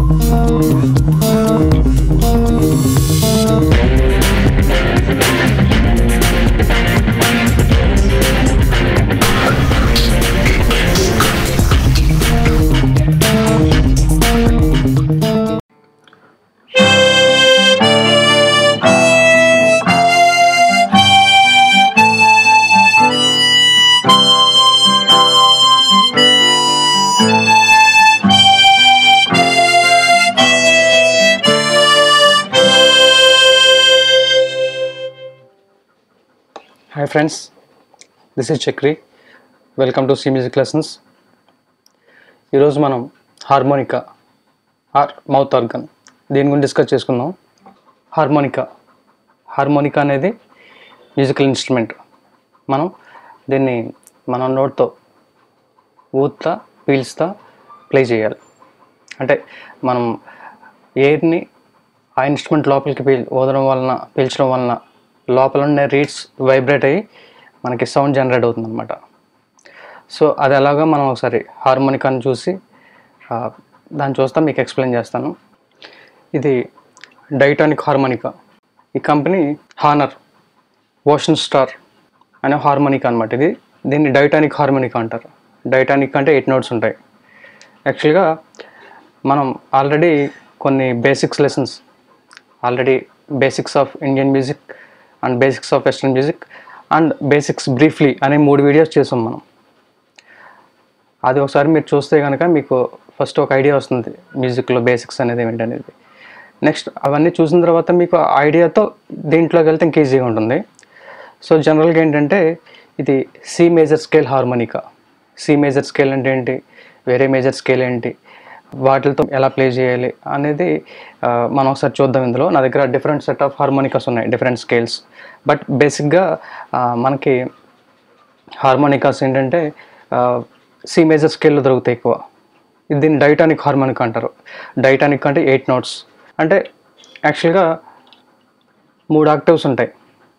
hi friends this is Chakri welcome to C music lessons ఈరోజు మనం harmonica are mouth organ దీని గురించి discuss చేసుకుందాం హార్మోనికా హార్మోనికా అనేది మ్యూజికల్ ఇన్స్ట్రుమెంట్ మనం దీన్ని మన నోట్తో ఊతా పీల్స్తా ప్లే చేయాలి అంటే మనం ఎయిర్ని ఆ ఇన్స్ట్రుమెంట్ లోపలికి పీల్ వదలడం వలన పీల్చడం వలన లోపల ఉండే రీడ్స్ వైబ్రేట్ అయ్యి మనకి సౌండ్ జనరేట్ అవుతుంది అనమాట సో అది ఎలాగో మనం ఒకసారి హార్మోనికాని చూసి ఆ, దాన్ని చూస్తా మీకు ఎక్స్ప్లెయిన్ చేస్తాను ఇది డైటానిక్ హార్మోనికా ఈ కంపెనీ హానర్ ఓషన్ స్టార్ అనే హార్మోనికా అనమాట ఇది దీన్ని డైటానిక్ హార్మోనికా అంటారు డైటానిక్ అంటే ఎయిట్ నోట్స్ ఉంటాయి యాక్చువల్గా మనం ఆల్రెడీ కొన్ని basics lessons already basics of Indian music and basics of western music and basics briefly అనే మూడు వీడియోస్ చేసాం మనం అది ఒకసారి మీరు చూస్తే కనుక మీకు ఫస్ట్ ఒక ఐడియా వస్తుంది మ్యూజిక్లో బేసిక్స్ అనేది ఏంటనేది నెక్స్ట్ అవన్నీ చూసిన తర్వాత మీకు ఆ ఐడియాతో దీంట్లోకి వెళ్తే ఇంక ఈజీగా ఉంటుంది సో జనరల్గా ఏంటంటే ఇది C major scale harmonica C major scale అంటే ఏంటి వేరే మేజర్ స్కేల్ ఏంటి వాటితో ఎలా ప్లే చేయాలి అనేది ఆ, మనం ఒకసారి చూద్దాం ఇందులో నా దగ్గర డిఫరెంట్ సెట్ ఆఫ్ హార్మోనికాస్ ఉన్నాయి డిఫరెంట్ స్కేల్స్ బట్ బేసిక్గా మనకి హార్మోనికాస్ ఏంటంటే సి మేజర్ స్కేల్లో దొరుకుతాయి ఎక్కువ ఇది దీన్ని డైటానిక్ హార్మోనిక్ అంటారు డైటానిక్ అంటే ఎయిట్ నోట్స్ అంటే యాక్చువల్గా మూడు ఆక్టివ్స్ ఉంటాయి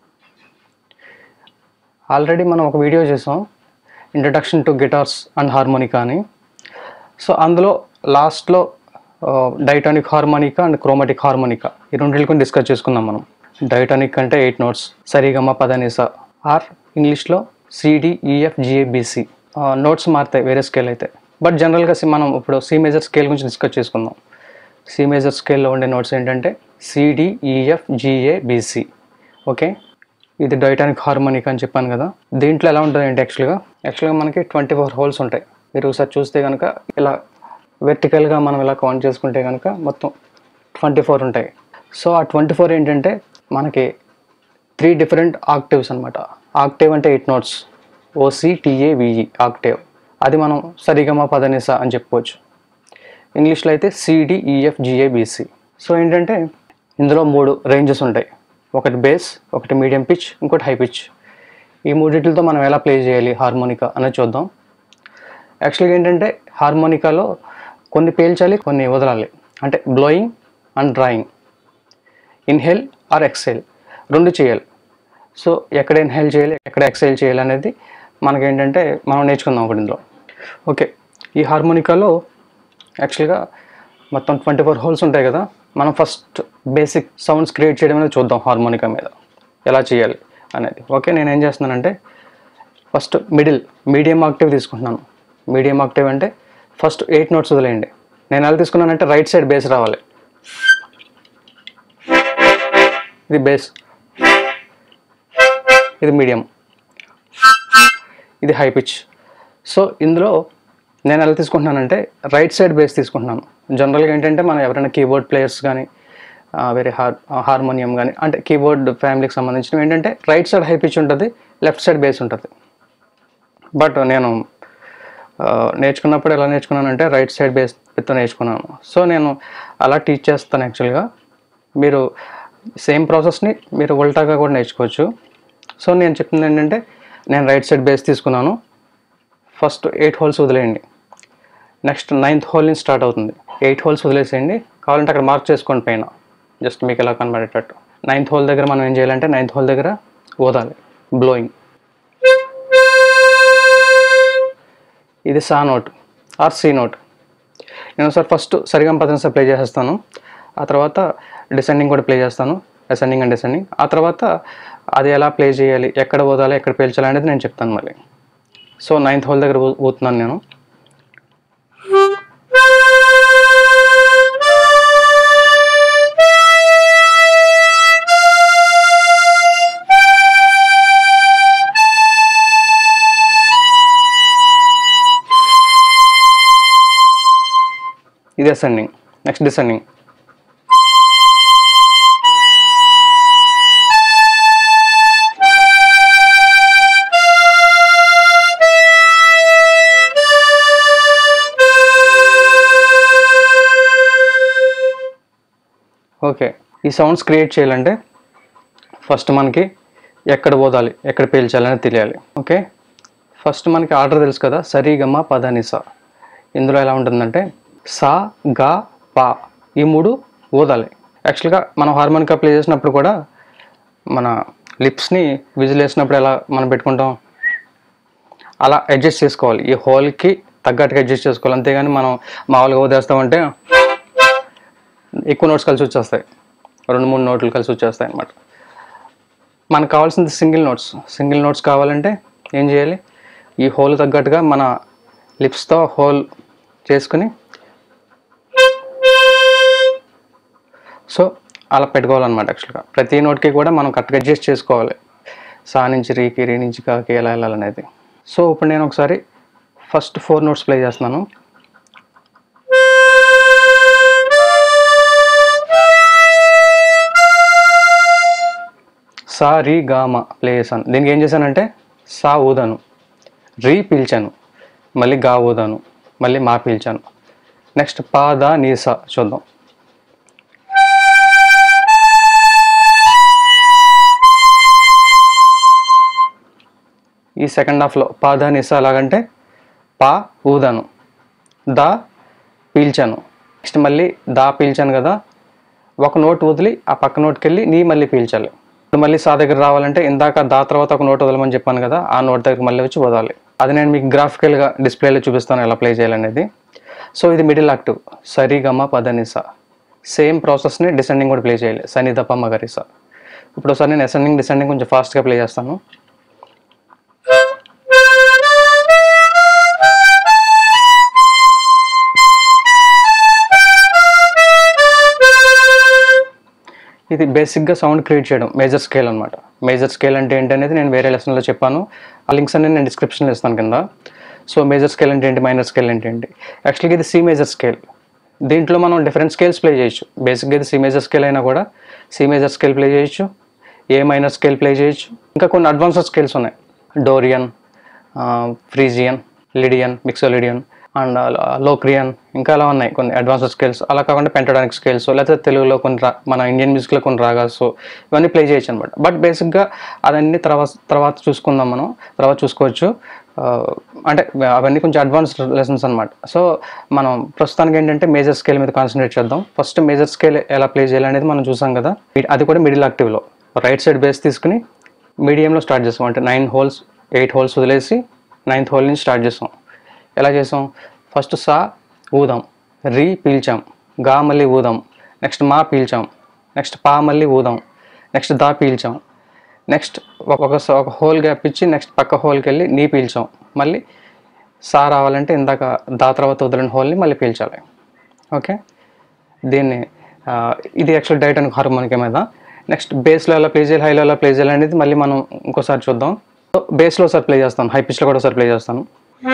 ఆల్రెడీ మనం ఒక వీడియో చేసాం introduction to guitars and harmonica అని సో అందులో లాస్ట్లో diatonic harmonica and chromatic harmonica ఈ రెండింటిని డిస్కస్ చేసుకుందాం మనం డైటానిక్ అంటే ఎయిట్ నోట్స్ సరిగమ పదనిస ఆర్ ఇంగ్లీష్లో సిడిఈఎఫ్ జిఏబిసి నోట్స్ మారుతాయి వేరే స్కేల్ అయితే బట్ జనరల్గా మనం ఇప్పుడు సి మేజర్ స్కేల్ గురించి డిస్కస్ చేసుకుందాం సి మేజర్ స్కేల్లో ఉండే నోట్స్ ఏంటంటే సిడిఈఎఫ్ జిఏబిసి ఓకే ఇది డైటానిక్ హార్మోనిక్ అని చెప్పాను కదా దీంట్లో ఎలా ఉంటుంది అంటే యాక్చువల్గా యాక్చువల్గా మనకి ట్వంటీ ఫోర్ హోల్స్ ఉంటాయి మీరు ఒకసారి చూస్తే కనుక ఇలా వెర్టికల్గా మనం ఇలా కౌంట్ చేసుకుంటే కనుక మొత్తం ట్వంటీ ఫోర్ ఉంటాయి సో ఆ ట్వంటీ ఫోర్ ఏంటంటే మనకి త్రీ డిఫరెంట్ ఆక్టివ్స్ అనమాట ఆక్టివ్ అంటే ఎయిట్ నోట్స్ ఓసిటిఏవిఈ ఆక్టివ్ అది మనం సరిగమ పదనిస అని చెప్పుకోవచ్చు ఇంగ్లీష్లో అయితే సిడిఈఎఫ్ జిఏబిసి సో ఏంటంటే ఇందులో మూడు రేంజెస్ ఉంటాయి ఒకటి బేస్ ఒకటి మీడియం పిచ్ ఇంకోటి హై పిచ్ ఈ మూడింటితో మనం ఎలా ప్లే చేయాలి హార్మోనికా అనేది చూద్దాం యాక్చువల్గా ఏంటంటే హార్మోనికాలో కొన్ని పేల్చాలి కొన్ని వదలాలి అంటే blowing and drawing inhale or exhale రెండు చేయాలి సో ఎక్కడ ఇన్హేల్ చేయాలి ఎక్కడ ఎక్సెల్ చేయాలి అనేది మనకేంటంటే మనం నేర్చుకుందాం ఒకటి ఇందులో ఓకే ఈ హార్మోనికాలో యాక్చువల్గా మొత్తం ట్వంటీ ఫోర్ హోల్స్ ఉంటాయి కదా మనం ఫస్ట్ బేసిక్ సౌండ్స్ క్రియేట్ చేయడం అనేది చూద్దాం హార్మోనికా మీద ఎలా చేయాలి అనేది ఓకే నేను ఏం చేస్తున్నానంటే ఫస్ట్ మిడిల్ మీడియం ఆక్టివ్ తీసుకుంటున్నాను మీడియం ఆక్టివ్ అంటే ఫస్ట్ ఎయిట్ నోట్స్ వదిలేయండి నేను ఎలా తీసుకున్నానంటే రైట్ సైడ్ బేస్ రావాలి ఇది బేస్ ఇది మీడియం ఇది హై పిచ్ సో ఇందులో నేను ఎలా తీసుకుంటున్నానంటే రైట్ సైడ్ బేస్ తీసుకుంటున్నాను జనరల్గా ఏంటంటే మనం ఎవరైనా కీబోర్డ్ ప్లేయర్స్ కానీ ఆ, వేరే హార్ హార్మోనియం కానీ అంటే కీబోర్డ్ ఫ్యామిలీకి సంబంధించినవి ఏంటంటే రైట్ సైడ్ హై పిచ్ ఉంటుంది లెఫ్ట్ సైడ్ బేస్ ఉంటుంది బట్ నేను ఆ, నేర్చుకున్నప్పుడు ఎలా నేర్చుకున్నానంటే రైట్ సైడ్ బేస్ విత్ నేర్చుకున్నాను సో నేను అలా టీచ్ చేస్తాను యాక్చువల్గా మీరు సేమ్ ప్రాసెస్ని మీరు ఉల్టాగా కూడా నేర్చుకోవచ్చు సో నేను చెప్తుంది ఏంటంటే నేను రైట్ సైడ్ బేస్ తీసుకున్నాను ఫస్ట్ ఎయిట్ హోల్స్ వదిలేయండి నెక్స్ట్ నైన్త్ హోల్ నుంచి స్టార్ట్ అవుతుంది ఎయిట్ హోల్స్ వదిలేసేయండి కావాలంటే అక్కడ మార్క్ చేసుకోండి పైన జస్ట్ మీకు ఎలా కనబడేటట్టు నైన్త్ హోల్ దగ్గర మనం ఏం చేయాలంటే నైన్త్ హోల్ దగ్గర ఓదాలి బ్లోయింగ్ ఇది సా నోట్ ఆర్ సి నోట్ నేను ఒకసారి ఫస్ట్ సరిగమ పదనిస ప్లే చేసేస్తాను ఆ తర్వాత డిసెండింగ్ కూడా ప్లే చేస్తాను అసెండింగ్ అండ్ డిసెండింగ్ ఆ తర్వాత అది ఎలా ప్లే చేయాలి ఎక్కడ పోదాలి ఎక్కడ పేల్చాలి అనేది నేను చెప్తాను మళ్ళీ సో నైన్త్ హోల్ దగ్గర పో- పోతున్నాను నేను ఇది అసెండింగ్ నెక్స్ట్ డిసెండింగ్ ఓకే ఈ సౌండ్స్ క్రియేట్ చేయాలంటే ఫస్ట్ మనకి ఎక్కడ పోదాలి ఎక్కడ పేల్చాలని తెలియాలి ఓకే ఫస్ట్ మనకి ఆర్డర్ తెలుసు కదా సరిగమ పదనిస ఇందులో ఎలా ఉంటుందంటే సా గా పా ఈ మూడు ఊదాలి యాక్చువల్గా మనం హార్మోనికా ప్లే చేసినప్పుడు కూడా మన లిప్స్ని విజిల్ వేసినప్పుడు ఎలా మనం పెట్టుకుంటాం అలా అడ్జస్ట్ చేసుకోవాలి ఈ హోల్కి తగ్గట్టుగా అడ్జస్ట్ చేసుకోవాలి అంతేగాని మనం మామూలుగా వదిలేస్తామంటే ఎక్కువ నోట్స్ కలిసి వచ్చేస్తాయి రెండు మూడు నోట్లు కలిసి వచ్చేస్తాయి అన్నమాట మనకు కావాల్సింది సింగిల్ నోట్స్ సింగిల్ నోట్స్ కావాలంటే ఏం చేయాలి ఈ హోల్ తగ్గట్టుగా మన లిప్స్తో హోల్ చేసుకుని సో అలా పెట్టుకోవాలన్నమాట యాక్చువల్గా ప్రతి నోట్కి కూడా మనం కరెక్ట్గా అడ్జస్ట్ చేసుకోవాలి సా నుంచి రీకి రీ నుంచి కాకి ఎలా వెళ్ళాలనేది సో ఇప్పుడు నేను ఒకసారి ఫస్ట్ ఫోర్ నోట్స్ ప్లే చేస్తున్నాను సా రీ గామ ప్లే చేశాను దీనికి ఏం చేశానంటే సా ఊదాను రీ పీల్చాను మళ్ళీ గా ఊదాను మళ్ళీ మా పీల్చాను నెక్స్ట్ పా దా నీ సా చూద్దాం ఈ సెకండ్ హాఫ్లో పా దా నీ సా ఎలాగంటే పా ఊదాను దా పీల్చాను నెక్స్ట్ మళ్ళీ దా పీల్చాను కదా ఒక నోట్ వదిలి ఆ పక్క నోట్కి వెళ్ళి నీ మళ్ళీ పీల్చాలి ఇప్పుడు మళ్ళీ సా దగ్గర రావాలంటే ఇందాక దా తర్వాత ఒక నోట్ వదలమని చెప్పాను కదా ఆ నోట్ దగ్గర మళ్ళీ వచ్చి వదలాలి అది నేను మీకు గ్రాఫికల్గా డిస్ప్లేలో చూపిస్తాను ఎలా ప్లే చేయాలనేది సో ఇది మిడిల్ యాక్టివ్ సరి గమ పదనిస సేమ్ ప్రాసెస్ని డిసెండింగ్ కూడా ప్లే చేయాలి సని దప్ప మగరిస ఇప్పుడు ఒకసారి నేను అసెండింగ్ డిసెండింగ్ కొంచెం ఫాస్ట్గా ప్లే చేస్తాను ఇది బేసిక్గా సౌండ్ క్రియేట్ చేయడం మేజర్ స్కేల్ అనమాట మేజర్ స్కేల్ అంటే ఏంటి అనేది నేను వేరే లెసన్లో చెప్పాను ఆ లింక్స్ అన్ని నేను డిస్క్రిప్షన్లో ఇస్తాను కింద సో మేజర్ స్కేల్ అంటే ఏంటి మైనర్ స్కేల్ అంటే ఏంటి యాక్చువల్గా ఇది సి మేజర్ స్కేల్ దీంట్లో మనం డిఫరెంట్ స్కేల్స్ ప్లే చేయొచ్చు బేసిక్గా ఇది సి మేజర్ స్కేల్ అయినా కూడా సి మేజర్ స్కేల్ ప్లే చేయొచ్చు ఏ మైనర్ స్కేల్ ప్లే చేయొచ్చు ఇంకా కొన్ని అడ్వాన్స్డ్ స్కేల్స్ ఉన్నాయి Dorian Phrygian Lydian Mixolydian and Locrian ఇంకా అలా ఉన్నాయి కొన్ని అడ్వాన్స్డ్ స్కేల్స్ అలా కాకుండా పెంటడానిక్ స్కేల్స్ లేకపోతే తెలుగులో కొన్ని రా మన ఇండియన్ మ్యూజిక్లో కొన్ని రాగాస్ ఇవన్నీ ప్లే చేయొచ్చు అనమాట బట్ బేసిక్గా అదన్నీ తర్వాత తర్వాత చూసుకుందాం మనం తర్వాత చూసుకోవచ్చు ఆ, అంటే అవన్నీ కొంచెం అడ్వాన్స్డ్ లెసన్స్ అనమాట సో మనం ప్రస్తుతానికి ఏంటంటే మేజర్ స్కేల్ మీద కాన్సన్ట్రేట్ చేద్దాం ఫస్ట్ మేజర్ స్కేల్ ఎలా ప్లే చేయాలనేది మనం చూసాం కదా అది కూడా మిడిల్ యాక్టివ్లో రైట్ సైడ్ బేస్ తీసుకుని మీడియంలో స్టార్ట్ చేస్తాం అంటే నైన్ హోల్స్ ఎయిట్ హోల్స్ వదిలేసి నైన్త్ హోల్ నుంచి స్టార్ట్ చేస్తాం ఎలా చేసాం ఫస్ట్ సా ఊదాం రీ పీల్చాం గా మళ్ళీ ఊదాం నెక్స్ట్ మా పీల్చాం నెక్స్ట్ పా మళ్ళీ ఊదాం నెక్స్ట్ దా పీల్చాం నెక్స్ట్ ఒక స- ఒక హోల్ గ్యాప్ ఇచ్చి నెక్స్ట్ పక్క హోల్కి వెళ్ళి నీ పీల్చాం మళ్ళీ సా రావాలంటే ఇందాక దా తర్వాత వదిలిన హోల్ని మళ్ళీ పీల్చాలి ఓకే దీన్ని ఆ, ఇది యాక్చువల్ డైట్ అండ్ హార్మోనిక మీద నెక్స్ట్ బేస్లో ఎలా ప్లే చేయాలి హైలో ఎలా ప్లే చేయాలి అనేది మళ్ళీ మనం ఇంకోసారి చూద్దాం సో బేస్లో ఒకసారి ప్లే చేస్తాను హై పిచ్లో కూడా ఒకసారి ప్లే చేస్తాను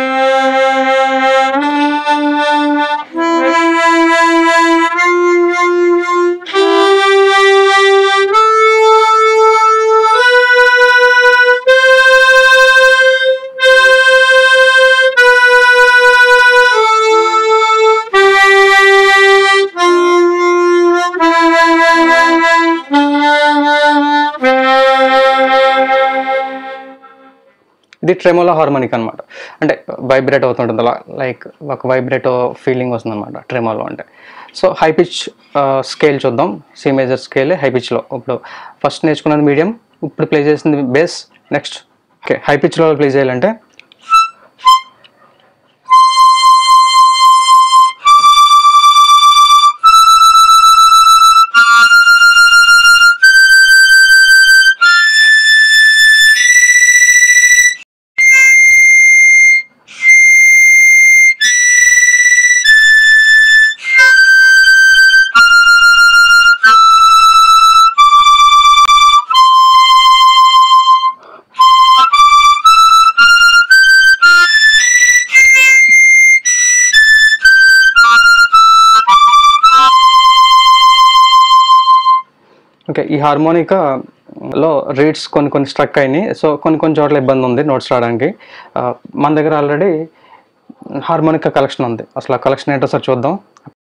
ఇది ట్రెమోలో హార్మోనిక్ అనమాట అంటే వైబ్రేట్ అవుతుంటుంది అలా లైక్ ఒక వైబ్రేటో ఫీలింగ్ వస్తుంది అనమాట ట్రెమోలో అంటే సో హై పిచ్ స్కేల్ చూద్దాం సి మేజర్ స్కేల్ హై పిచ్లో ఇప్పుడు ఫస్ట్ నేర్చుకున్నది మీడియం ఇప్పుడు ప్లే చేసింది బేస్ నెక్స్ట్ ఓకే హై పిచ్లో ప్లే చేయాలంటే ఓకే ఈ హార్మోనికా లో రీడ్స్ కొన్ని కొన్ని స్ట్రక్ అయినాయి సో కొన్ని కొన్ని చోట్ల ఇబ్బంది ఉంది నోట్స్ రావడానికి ఆ, మన దగ్గర ఆల్రెడీ హార్మోనికా కలెక్షన్ ఉంది అసలు ఆ కలెక్షన్ ఏంటో సార్ చూద్దాం